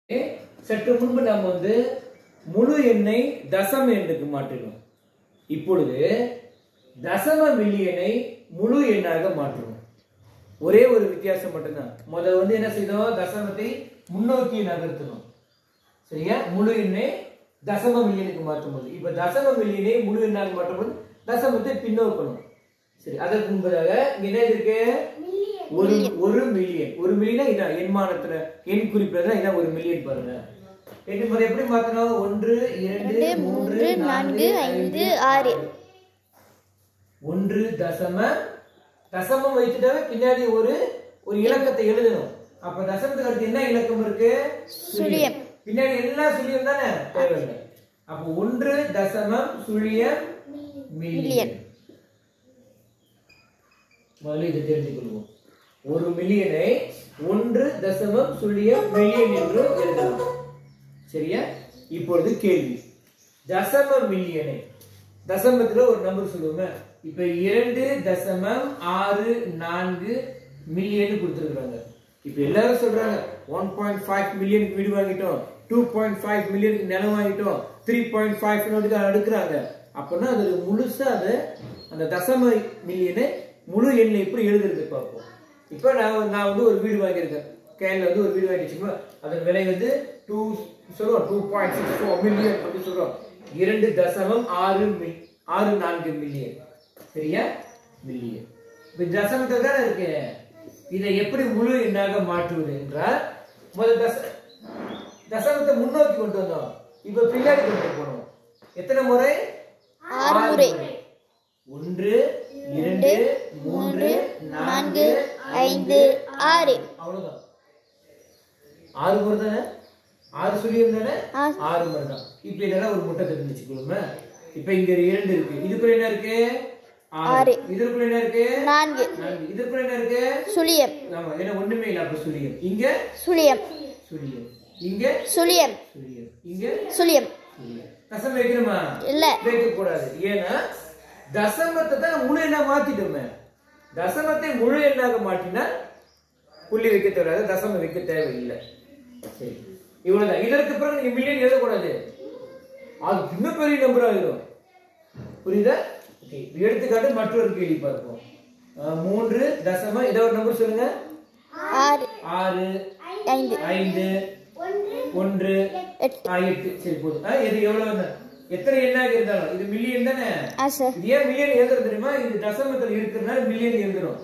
சற்று முன்பு நாம் வந்து முழு எண்ணை தசம எண்ணுக்கு மாற்றினோம் இப்பொழுது தசம மில்லியனை முழு எண்ணாக மாற்றுவோம் ஒரே ஒரு வித்தியாசம் மட்டும்தான் முதல்ல வந்து என்ன செய்தோம் தசமத்தை முன்னோக்கி நகர்த்தணும் சரியா முழு எண்ணை தசம மில்லியனுக்கு மாற்றும் போது இப்ப தசம மில்லியனை முழு எண்ணாக மாற்றும் போது தசமத்தை பின்னோக்கணும் சரி அதற்கு முன்பதாக இங்க என்ன இருக்கு ஒரு ஒரு மில்லியன் ஒரு மில்லியன் இதான் எண்மானத்துல எண் குறிப்பில தான் இதான் ஒரு மில்லியன் பாருங்க எட்டு முறை எப்படி மாத்தணும் ஒன்று இரண்டு மூன்று நான்கு ஐந்து ஆறு ஒன்று தசம தசமம் வைத்துட்டாவே பின்னாடி ஒரு ஒரு இலக்கத்தை எழுதணும் அப்ப தசமத்துக்கு அடுத்து என்ன இலக்கம் இருக்கு சுழியம். பின்னாடி எல்லாம் சுழியம் தானே தேவையில்லை அப்ப ஒன்று தசமம் சுழியம் மில்லியன் மில்லியன். முதல்ல இதை தெரிந்து கொள்வோம் ஒரு மில்லியனை ஒன்று தசமம் சுழியம் மில்லியன் என்று எழுதலாம் சரியா இப்பொழுது கேள்வி தசம மில்லியனை தசமத்துல ஒரு நம்பர் சொல்லுவோமே இப்ப இரண்டு தசமம் ஆறு நான்கு மில்லியன் கொடுத்துருக்காங்க இப்ப எல்லாரும் சொல்றாங்க ஒன் பாயிண்ட் ஃபைவ் மில்லியனுக்கு வீடு வாங்கிட்டோம் டூ பாயிண்ட் ஃபைவ் மில்லியனுக்கு நிலம் வாங்கிட்டோம் த்ரீ பாயிண்ட் ஃபைவ் நோட்டுக்கு அடுக்குறாங்க அப்படின்னா அது முழுசா அதை அந்த தசம மில்லியனை முழு எண்ணை எப்படி எழுதுறது பார்ப்போம் இப்போ நான் நான் வந்து ஒரு வீடு வாங்கியிருக்கேன் கேன்ல வந்து ஒரு வீடு வாங்கி வச்சுக்கோங்க அதன் விலை வந்து டூ சொல்லுவோம் two point six four million அப்படின்னு சொல்றோம் இரண்டு தசமம் ஆறு மில் ஆறு நான்கு மில்லியன் சரியா மில்லியன் இப்போ தசமத்தில் தானே இருக்கு இதை எப்படி முழு எண்ணாக மாற்றுவது என்றால் முதல் தச தசமத்தை முன்னோக்கி கொண்டு வந்தோம் இப்போ பின்னாடி கொண்டு போனோம் எத்தனை முறை ஆறு முறை. ஒன்று இரண்டு மூன்று நான்கு ஐந்து ஆறு அவ்வளவுதான் ஆறு முறை தானே ஆறு சொல்லியும் தானே ஆ. ஆறு முறை தான் இப்ப என்னன்னா ஒரு முட்டை தட்டு வச்சுக்கொள்ளுமே இப்ப இங்க ஒரு இரண்டு இருக்கு இதுக்குள்ள என்ன இருக்கு ஆறு. இதுக்குள்ள என்ன இருக்கு நான்கு நான்கு இதுக்குள்ள என்ன இருக்கு சுழியம் ஆமா ஏன்னா ஒண்ணுமே இல்ல அப்ப சுழியம் இங்க சுழியம் சுழியம் இங்க சுழியம் சுழியம் இங்க சுழியம் சுழியம் தசம் வைக்கணுமா இல்ல வைக்க கூடாது ஏன்னா தசமத்தை தான் முழு எண்ணா மாத்திட்டோமே தசமத்தை முழு எண்ணாக மாற்றினால் புள்ளி வைக்க தேவையில்லை தசமம் வைக்க தேவையில்லை சரி இவ்வளவுதான் இதற்கு பிறகு நீங்க மில்லியன் எழுதக்கூடாது அது இன்னும் பெரிய நம்பர் ஆயிடும் புரியுதா ஓகே எடுத்துக்காட்டு மற்றொரு கேள்வி பார்ப்போம் அஹ், மூன்று தசமம் ஏதோ ஒரு நம்பர் சொல்லுங்க ஆறு ஆறு ஐந்து ஐந்து ஒன்று எட்டு ஆ, எட்டு சரி போதும் ஆ, இது எவ்வளவு எத்தனை எண்ணாக இருந்தாலும் இது மில்லியன் தானே ஆ சார் இது ஏன் மில்லியன் எழுதுறது தெரியுமா இது தசமத்தில் இருக்கிறதுனால மில்லியன் எழுதுறோம்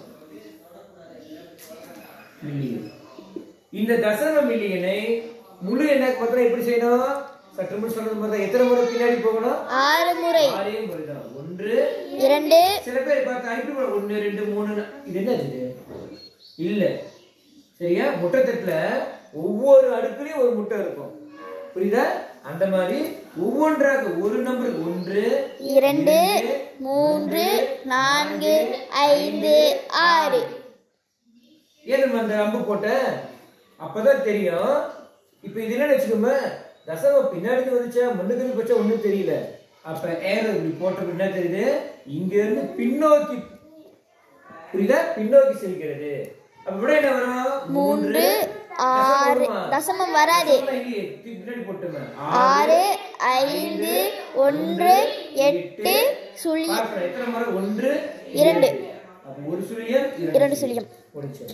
மில்லியன் இந்த தசம மில்லியனை முழு எண்ணாக்கு மாத்திரம் எப்படி செய்யணும் சற்று முன் சொன்னது மாதிரி தான். எத்தனை முறை பின்னாடி போகணும் ஆறு முறை ஆறே முறை தான் ஒன்று இரண்டு சில பேர் பார்த்து அனுப்பி விடுவாங்க. ஒண்ணு ரெண்டு மூணு நா- இது என்ன இது இல்ல சரியா முட்டை தட்டுல ஒவ்வொரு அடுக்குலயும் ஒரு முட்டை இருக்கும் புரியுதா அந்த மாதிரி ஒவ்வொன்றாக ஒரு நம்பருக்கு ஒன்று இரண்டு மூன்று நான்கு ஐந்து ஆறு ஏன் நம்ம அந்த அம்பு போட்ட அப்பதான் தெரியும் இப்ப இது என்ன வச்சுக்கோமே தசமம் பின்னாடி வந்துச்சா முன்னுக்கு போச்சா ஒண்ணும் தெரியல அப்ப ஏர் இப்படி போட்ட என்ன தெரியுது இங்க இருந்து பின்னோக்கி புரியுதா பின்னோக்கி செல்கிறது அப்ப விட என்ன வரும் மூன்று தசமம் ஆறு வருமா? தசமம் வராது தசமம் இல்லையே, தூக்கி பின்னாடி போட்டுமே ஆறு ஐந்து ஒன்று எட்டு சுழி பார்க்கிறேன். எத்தனை முறை ஒன்று இரண்டு. அப்ப ஒரு சுழியம் இரண்டு சுழியம் முடிச்சது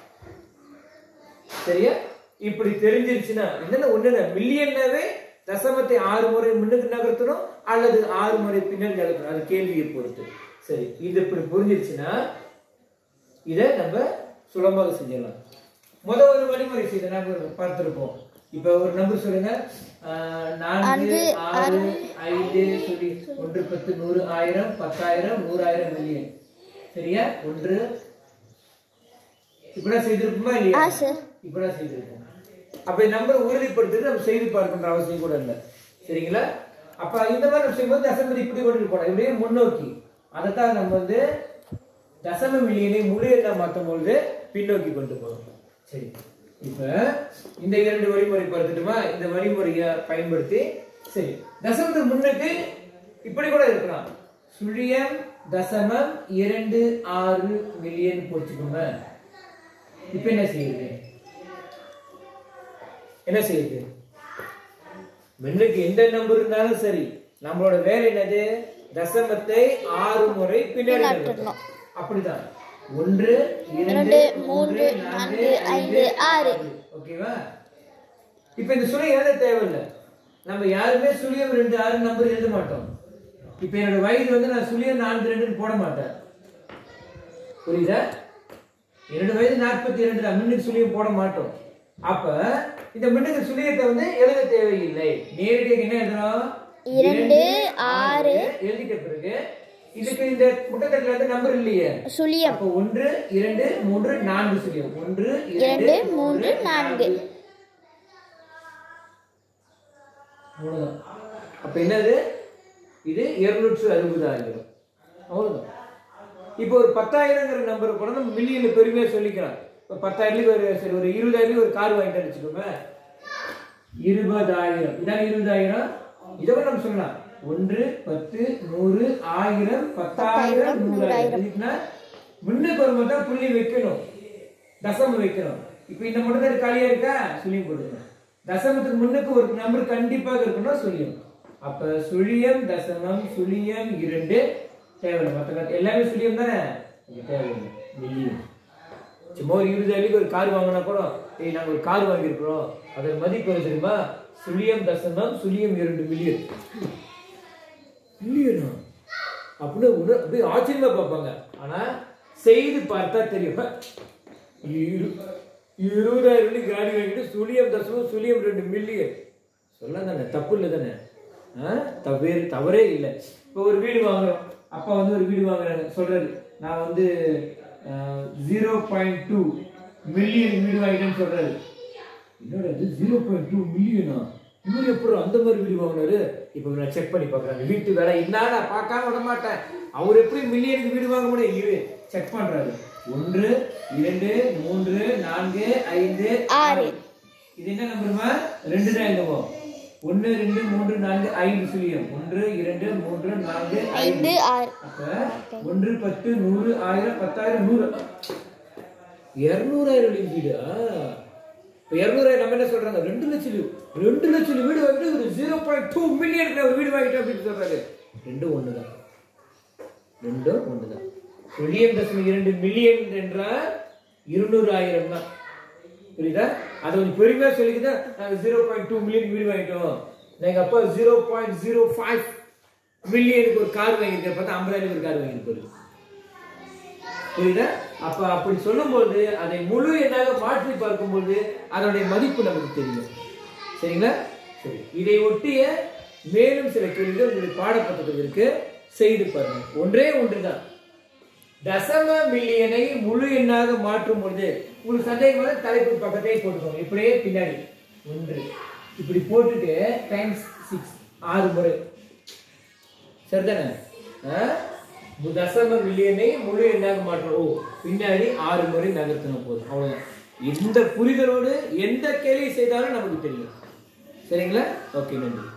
சரியா இப்படி தெரிஞ்சிருச்சுன்னா என்னன்னா ஒண்ணு மில்லியன்னாவே தசமத்தை ஆறு முறை முன்னுக்கு நகர்த்தணும் அல்லது ஆறு முறை பின்னாடி நகர்த்தணும் அது கேள்வியை பொறுத்து சரி இது இப்படி புரிஞ்சிருச்சுன்னா இதை நம்ம சுலபமாக செஞ்சிடலாம் முத ஒரு வழிமுறை செய்த நம்ம பார்த்திருப்போம் இப்ப ஒரு நம்பர் சொல்லுங்க ஆஹ், நான்கு நான்கு, ஆறு ஐந்து சொல்லி ஒன்று பத்து நூறு ஆயிரம் பத்தாயிரம் நூறாயிரம் மில்லியன் சரியா ஒன்று இப்படிதான் செய்திருப்போமா இல்லையா ஆ சார் இப்படிதான் செய்திருப்போம் அப்ப இந்த நம்பரை உறுதிப்படுத்துறது நம்ம செய்து பார்க்கின்ற அவசியம் கூட இல்லை சரிங்களா அப்ப இந்த மாதிரி நம்ம செய்யும்போது தசமதி இப்படி கொண்டு போனோம் இப்படியே முன்னோக்கி அதைத்தான் நம்ம வந்து தசம மில்லியனை முழு எண்ணா மாற்றும் பொழுது பின்னோக்கி கொண்டு போறோம் சரி இப்ப இந்த இரண்டு வழிமுறை பார்த்துட்டுமா இந்த வழிமுறையை பயன்படுத்தி சரி தசமத்துக்கு முன்னுக்கு இப்படி கூட இருக்கலாம் சுழியம் தசமம் இரண்டு ஆறு மில்லியன் போச்சுக்கோங்க இப்ப என்ன செய்யுது என்ன செய்யுது மின்னுக்கு எந்த நம்பர் இருந்தாலும் சரி நம்மளோட வேலை என்னது தசமத்தை ஆறு முறை பின்னாடி நகர்த்தணும். நகர்த்தணும். அப்படிதான் ஒன்று இரண்டு இரண்டு, மூன்று மூன்று, நான்கு நான்கு, ஐந்து ஐந்து, ஆறு. ஓகேவா இப்ப இந்த சுழியம் எழுத தேவையில்லை நம்ம யாருமே சுழியம் ரெண்டு ஆறு நம்பர் எழுத மாட்டோம் இப்ப என்னோட வயது வந்து நான் சுழியம் நான்கு ரெண்டுன்னு போட மாட்டேன் புரியுதா என்னோட வயது நாற்பத்தி இரண்டு தான் மின்னுக்கு சுழியம் போட மாட்டோம் அப்ப இந்த மின்னுக்கு சுழியத்தை வந்து எழுத தேவையில்லை நேரடியாக என்ன எழுதுறோம் இரண்டு, ஆறு. எழுதிட்ட பிறகு இதுக்கு இந்த முட்டத்தட்டுல வந்து நம்பர் இல்லையே சுழியம் அப்போ ஒன்று இரண்டு மூன்று நான்கு சுழியம் ஒன்று இரண்டு, மூன்று, நான்கு. அவ்வளவுதான் அப்ப என்னது இது இருநூற்று அறுபதாயிரம் அவ்வளவுதான் இப்போ ஒரு பத்தாயிரங்கிற நம்பர் கூட நம்ம மில்லியன்ல பெருமையா சொல்லிக்கலாம் இப்போ பத்தாயிரத்துக்கு ஒரு சரி ஒரு இருபதாயிரம் ஒரு கார் வாங்கிட்டு வச்சுக்கோங்க இருபதாயிரம் இதான் இருபதாயிரம் இதை கூட நம்ம சொல்லலாம் ஒன்று பத்து நூறு ஆயிரம் பத்தாயிரம் நூறாயிரம் இதுக்குன்னா முன்னுக்கு வரும்போது தான் புள்ளி வைக்கணும் தசமம் வைக்கணும் இப்போ இந்த மட்டும் தான் காலியா இருக்கா சுழியம் போடுங்க தசமத்துக்கு முன்னுக்கு ஒரு நம்பர் கண்டிப்பாக இருக்கணும் சுழியம் அப்ப சுழியம் தசமம் சுழியம் இரண்டு தேவையில்லை மற்ற எல்லாமே சுழியம் தானே இது தேவையில்லை மில்லியன் சும்மா ஒரு இருபது அடிக்கு ஒரு கார் வாங்கினா கூட ஏய் நாங்க ஒரு கார் வாங்கியிருக்கிறோம் அதன் மதிப்பு எவ்வளவு தெரியுமா சுழியம் தசமம் சுழியம் இரண்டு மில்லியன் மில்லியனா அப்படின்னு உண- அப்படியே ஆச்சரியமா பார்ப்பாங்க ஆனா செய்து பார்த்தா தெரியும் இரு- இருபதாயிரம் வெள்ளி காடி வாங்கிட்டு சுழியம் தசமம் சுழியம் ரெண்டு மில்லியன் சொல்ல தானே தப்பு இல்லை தானே ஆ? தவறே தவறே இல்லை இப்போ ஒரு வீடு வாங்குறோம் அப்பா வந்து ஒரு வீடு வாங்குறாங்க சொல்றாரு நான் வந்து ஜீரோ பாயிண்ட் டூ மில்லியன் வீடு வாங்கிட்டேன்னு சொல்றாரு என்னடா இது ஜீரோ பாயிண்ட் டூ மில்லியனா இவர் எப்படி அந்த மாதிரி வீடு வாங்கினாரு இப்போ நான் செக் பண்ணி பார்க்குறாங்க வீட்டு வேலை என்ன நான் பார்க்காம விட மாட்டேன் அவர் எப்படி மில்லியனுக்கு வீடு வாங்க முடியும் இரு செக் பண்றாரு ஒன்று இரண்டு மூன்று நான்கு ஐந்து ஆறு. இது என்ன நம்பருமா ரெண்டு தான் எழுதுவோம் ஒன்று ரெண்டு மூன்று நான்கு ஐந்து சுழியம் ஒன்று இரண்டு மூன்று நான்கு ஐந்து ஐந்து ஆறு அப்ப ஒன்று பத்து நூறு ஆயிரம் பத்தாயிரம் நூறு இருநூறாயிரம் வீடு இப்போ இருநூறாயிரம் நம்ம என்ன சொல்றாங்க ரெண்டு லட்சம் வீடு. ரெண்டு லட்சம் வீடு வாங்கிட்டு ஒரு ஜீரோ பாயிண்ட் டூ மில்லியன் ஒரு வீடு வாங்கிட்டு அப்படின்னு சொல்றாரு ரெண்டும் ஒன்று தான் ரெண்டும் ஒன்று தான் மில்லியன் தசமம் இரண்டு மில்லியன் என்றால் இருநூறு ஆயிரம் தான் புரியுதா அதை கொஞ்சம் பெருமையா சொல்லிக்கிதான் நாங்கள் ஜீரோ பாயிண்ட் டூ மில்லியன் வீடு வாங்கிட்டோம் எங்க அப்பா ஜீரோ பாயிண்ட் ஜீரோ ஃபைவ் மில்லியனுக்கு ஒரு கார் வாங்கியிருக்காரு பார்த்தா ஐம்பதாயிரம் ஒரு கார் வாங்கியிருப்பாரு புரியுதா அப்ப அப்படி சொல்லும்போது அதை முழு எண்ணாக மாற்றி பார்க்கும்போது அதனுடைய மதிப்பு நமக்கு தெரியும் சரிங்களா சரி இதை ஒட்டிய மேலும் சில கேள்விகள் உங்களுடைய பாடப்புத்தகத்தில் இருக்கு செய்து பாருங்க ஒன்றே ஒன்றுதான் தசம மில்லியனை முழு எண்ணாக மாற்றும் பொழுது உங்களுக்கு சந்தேகம் வந்து தலைப்பு பக்கத்தையே போட்டுக்கோங்க இப்படியே பின்னாடி ஒன்று இப்படி போட்டுட்டு டைம்ஸ் சிக்ஸ் ஆறு முறை சரிதானே ஆ? தசம மில்லியனை முழு எண்ணாக மாற்றணும் ஓ பின்னாடி ஆறு முறை நகர்த்தணும் போதும் அவ்வளவுதான் இந்த புரிதலோடு எந்த கேள்வி செய்தாலும் நமக்கு தெரியும் சரிங்களா ஓகே நன்றி